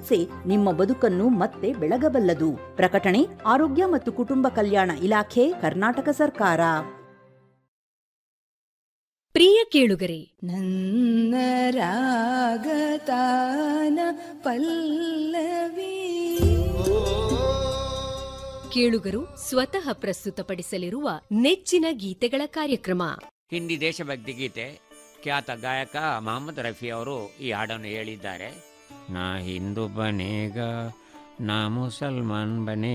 ಚಿಕಿತ್ಸೆ ನಿಮ್ಮ ಬದುಕನ್ನು ಮತ್ತೆ ಬೆಳಗಬಲ್ಲದು ಪ್ರಕಟಣೆ ಆರೋಗ್ಯ ಮತ್ತು ಕುಟುಂಬ ಕಲ್ಯಾಣ ಇಲಾಖೆ ಕರ್ನಾಟಕ ಸರ್ಕಾರ ಪ್ರಿಯ ಕೇಳುಗರೆ ನನ್ನ ರಾಗತಾನ ಪಲ್ಲವಿ ಕೇಳುಗರು ಸ್ವತಃ ಪ್ರಸ್ತುತಪಡಿಸಲಿರುವ ನೆಚ್ಚಿನ ಗೀತೆಗಳ ಕಾರ್ಯಕ್ರಮ ಹಿಂದಿ ದೇಶಭಕ್ತಿ ಗೀತೆ ಖ್ಯಾತ ಗಾಯಕ ಮೊಹಮ್ಮದ್ ರಫಿ ಅವರು ಈ ಹಾಡನ್ನು ಹೇಳಿದ್ದಾರೆ ನಾ ಹಿಂದೂ ಬನೇಗ ನಾ ಮುಸಲ್ಮಾನ್ ಬನೇ